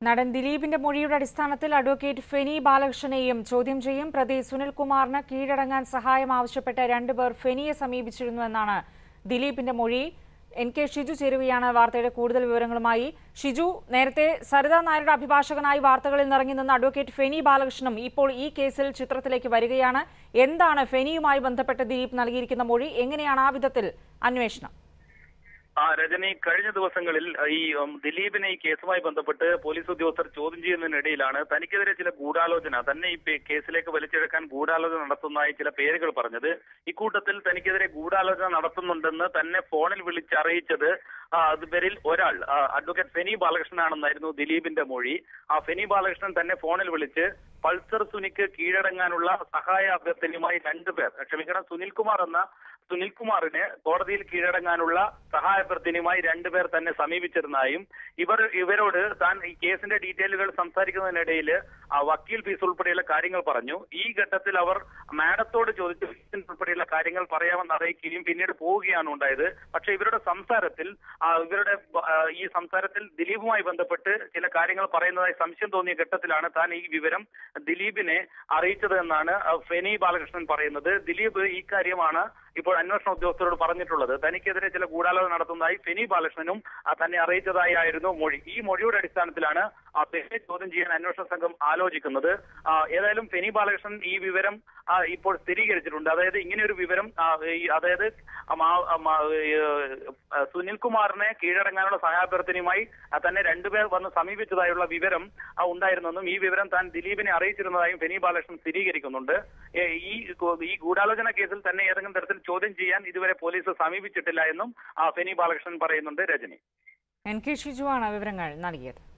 നടൻ ദിലീപിന്റെ മൊഴിയുടെ അടിസ്ഥാനത്തിൽ അഡ്വക്കേറ്റ് ഫെനി ബാലകൃഷ്ണനെയും ചോദ്യം ചെയ്യും പ്രതി സുനിൽകുമാറിന് കീഴടങ്ങാൻ സഹായം ആവശ്യപ്പെട്ട് രണ്ടുപേർ ഫെനിയെ സമീപിച്ചിരുന്നുവെന്നാണ് ദിലീപിന്റെ മൊഴി എൻ കെ ഷിജു ചേരുകയാണ് വാർത്തയുടെ കൂടുതൽ വിവരങ്ങളുമായി ഷിജു നേരത്തെ സരിത നായരുടെ അഭിഭാഷകനായി വാർത്തകളിൽ നിറങ്ങി നിന്ന അഡ്വക്കേറ്റ് ഫെനി ബാലകൃഷ്ണനും ഇപ്പോൾ ഈ കേസിൽ ചിത്രത്തിലേക്ക് വരികയാണ് എന്താണ് ഫെനിയുമായി ബന്ധപ്പെട്ട് ദിലീപ് നൽകിയിരിക്കുന്ന മൊഴി എങ്ങനെയാണ് ആ വിധത്തിൽ അന്വേഷണം ആ രജനി കഴിഞ്ഞ ദിവസങ്ങളിൽ ഈ ഉം, ദിലീപിനെ ഈ കേസുമായി ബന്ധപ്പെട്ട് പോലീസ് ഉദ്യോഗസ്ഥർ ചോദ്യം ചെയ്യുന്നതിനിടയിലാണ് തനിക്കെതിരെ ചില ഗൂഢാലോചന തന്നെ ഈ പേ- കേസിലേക്ക് വലിച്ചെടുക്കാൻ ഗൂഢാലോചന നടത്തുന്നതായി ചില പേരുകൾ പറഞ്ഞത് ഇക്കൂട്ടത്തിൽ തനിക്കെതിരെ ഗൂഢാലോചന നടത്തുന്നുണ്ടെന്ന് തന്നെ ഫോണിൽ വിളിച്ചറിയിച്ചത് ആ, അതുപേരിൽ ഒരാൾ ആ, അഡ്വക്കേറ്റ് ഫെനി ബാലകൃഷ്ണനാണെന്നായിരുന്നു ദിലീപിന്റെ മൊഴി ആ ഫെനി ബാലകൃഷ്ണൻ തന്നെ ഫോണിൽ വിളിച്ച് പൾസർ സുനിക്ക് കീഴടങ്ങാനുള്ള സഹായ അഭ്യർത്ഥനയുമായി രണ്ടുപേർ ക്ഷമിക്കണം സുനിൽകുമാർ എന്ന സുനിൽകുമാറിന് കോടതിയിൽ കീഴടങ്ങാനുള്ള സഹായഭ്യർത്ഥനയുമായി രണ്ടുപേർ തന്നെ സമീപിച്ചിരുന്നതായും ഇവർ ഇവരോട് താൻ ഈ കേസിന്റെ ഡീറ്റെയിലുകൾ സംസാരിക്കുന്നതിനിടയിൽ ആ വക്കീൽ ഫീസ് ഉൾപ്പെടെയുള്ള കാര്യങ്ങൾ പറഞ്ഞു ഈ ഘട്ടത്തിൽ അവർ മാഡത്തോട് ചോദിച്ചു ഫീസ് ഉൾപ്പെടെയുള്ള കാര്യങ്ങൾ പറയാമെന്ന് അറിയിക്കുകയും പിന്നീട് പോവുകയാണ് ഉണ്ടായത് പക്ഷേ ഇവരുടെ സംസാരത്തിൽ ആ, ഇവരുടെ ആ, ഈ സംസാരത്തിൽ ദിലീപുമായി ബന്ധപ്പെട്ട് ചില കാര്യങ്ങൾ പറയുന്നതായി സംശയം തോന്നിയ ഘട്ടത്തിലാണ് താൻ ഈ വിവരം ദിലീപിനെ അറിയിച്ചത് എന്നാണ് ആ, ഫെനി ബാലകൃഷ്ണൻ പറയുന്നത് ദിലീപ് ഈ കാര്യമാണ് ഇപ്പോൾ അന്വേഷണ ഉദ്യോഗസ്ഥരോട് പറഞ്ഞിട്ടുള്ളത് തനിക്കെതിരെ ചില ഗൂഢാലോചന നടത്തുന്നതായി ഫെനി ബാലകൃഷ്ണനും ആ, തന്നെ അറിയിച്ചതായി ആയിരുന്നു മൊഴി ഈ മൊഴിയുടെ അടിസ്ഥാനത്തിലാണ് ആ ഫെനിയെ ചോദ്യം ചെയ്യാൻ അന്വേഷണ സംഘം ആലോചിക്കുന്നത് ആ, ഏതായാലും ഫെനി ബാലകൃഷ്ണൻ ഈ വിവരം ആ, ഇപ്പോൾ സ്ഥിരീകരിച്ചിട്ടുണ്ട് അതായത് ഇങ്ങനെ ഒരു വിവരം ആ, ഈ- അതായത് ആ, മാ- ആ, മാ- ഈ, ആ, സുനിൽകുമാറിനെ കീഴടങ്ങാനുള്ള സഹായഭ്യർത്ഥനയുമായി ആ, തന്നെ രണ്ടുപേർ വന്ന് സമീപിച്ചതായുള്ള വിവരം ആ, ഉണ്ടായിരുന്നെന്നും ഈ വിവരം താൻ ദിലീപിനെ അറിയിച്ചിരുന്നതായും ഫെനി ബാലകൃഷ്ണൻ സ്ഥിരീകരിക്കുന്നുണ്ട് ഏ, ഈ ഗൂ- ഈ ഗൂഢാലോചന കേസിൽ തന്നെ ഏതെങ്കിലും തരത്തിൽ ചോദ്യം ചെയ്യാൻ ഇതുവരെ പോലീസ് സമീപിച്ചിട്ടില്ല എന്നും ആ, ഫെനി ബാലകൃഷ്ണൻ പറയുന്നുണ്ട് രജനി എൻ കെ ഷിജുവാണ് വിവരങ്ങൾ നൽകിയത്